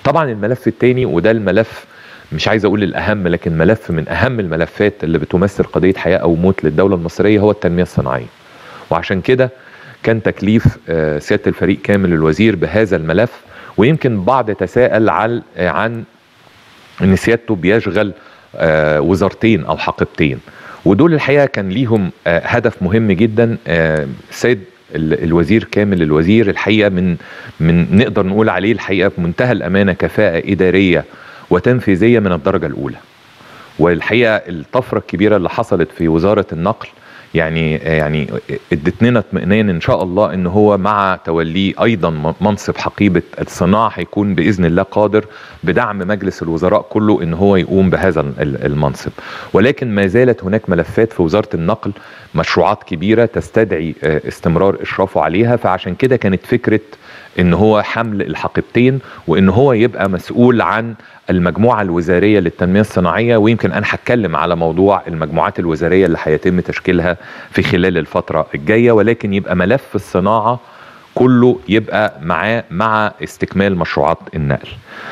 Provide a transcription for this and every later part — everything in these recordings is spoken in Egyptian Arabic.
طبعا الملف الثاني وده الملف مش عايز اقول الاهم لكن ملف من اهم الملفات اللي بتمثل قضيه حياه او موت للدوله المصريه هو التنميه الصناعيه وعشان كده كان تكليف سياده الفريق كامل الوزير بهذا الملف ويمكن بعض يتساءل عن عن ان سيادته بيشغل وزارتين او حقيبتين ودول الحقيقه كان ليهم هدف مهم جدا السيد الوزير كامل الوزير الحقيقه من من نقدر نقول عليه الحقيقه بمنتهى الامانه كفاءه اداريه وتنفيذيه من الدرجه الاولى والحقيقه الطفره الكبيره اللي حصلت في وزاره النقل يعني يعني ادت لنا اطمئنان ان شاء الله ان هو مع توليه ايضا منصب حقيبه الصناعه هيكون باذن الله قادر بدعم مجلس الوزراء كله ان هو يقوم بهذا المنصب ولكن ما زالت هناك ملفات في وزاره النقل مشروعات كبيره تستدعي استمرار اشرافه عليها فعشان كده كانت فكره ان هو حمل الحقيبتين وان هو يبقى مسؤول عن المجموعه الوزاريه للتنميه الصناعيه ويمكن انا هتكلم على موضوع المجموعات الوزاريه اللي هيتم تشكيلها في خلال الفتره الجايه ولكن يبقى ملف الصناعه كله يبقى معاه مع استكمال مشروعات النقل.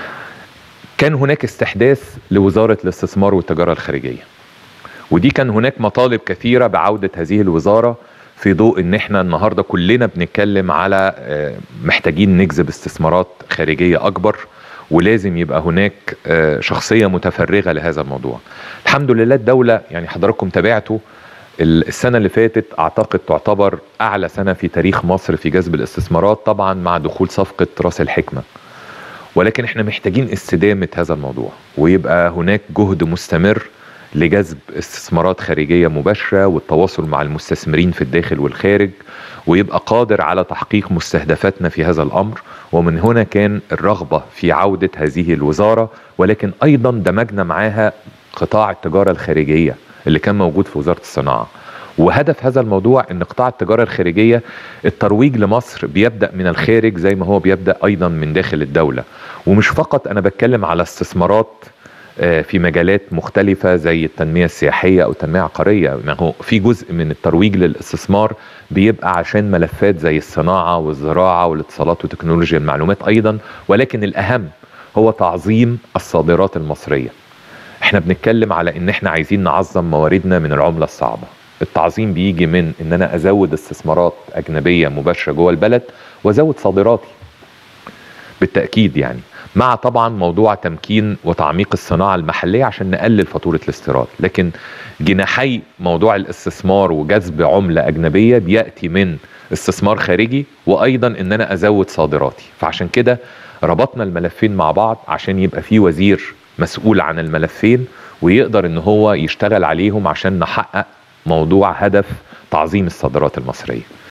كان هناك استحداث لوزاره الاستثمار والتجاره الخارجيه. ودي كان هناك مطالب كثيره بعوده هذه الوزاره في ضوء ان احنا النهارده كلنا بنتكلم على محتاجين نجذب استثمارات خارجيه اكبر ولازم يبقى هناك شخصيه متفرغه لهذا الموضوع. الحمد لله الدوله يعني حضراتكم تابعتوا السنه اللي فاتت اعتقد تعتبر اعلى سنه في تاريخ مصر في جذب الاستثمارات طبعا مع دخول صفقه راس الحكمه. ولكن احنا محتاجين استدامه هذا الموضوع ويبقى هناك جهد مستمر لجذب استثمارات خارجية مباشرة والتواصل مع المستثمرين في الداخل والخارج ويبقى قادر على تحقيق مستهدفاتنا في هذا الأمر ومن هنا كان الرغبة في عودة هذه الوزارة ولكن أيضا دمجنا معاها قطاع التجارة الخارجية اللي كان موجود في وزارة الصناعة وهدف هذا الموضوع ان قطاع التجاره الخارجيه الترويج لمصر بيبدا من الخارج زي ما هو بيبدا ايضا من داخل الدوله ومش فقط انا بتكلم على استثمارات في مجالات مختلفة زي التنمية السياحية أو التنمية العقارية ما هو في جزء من الترويج للاستثمار بيبقى عشان ملفات زي الصناعة والزراعة والاتصالات وتكنولوجيا المعلومات أيضا ولكن الأهم هو تعظيم الصادرات المصرية احنا بنتكلم على ان احنا عايزين نعظم مواردنا من العملة الصعبة التعظيم بيجي من ان انا ازود استثمارات اجنبية مباشرة جوه البلد وازود صادراتي بالتأكيد يعني مع طبعا موضوع تمكين وتعميق الصناعة المحلية عشان نقلل فاتورة الاستيراد لكن جناحي موضوع الاستثمار وجذب عملة أجنبية بيأتي من استثمار خارجي وأيضا أن أنا أزود صادراتي فعشان كده ربطنا الملفين مع بعض عشان يبقى في وزير مسؤول عن الملفين ويقدر ان هو يشتغل عليهم عشان نحقق موضوع هدف تعظيم الصادرات المصريه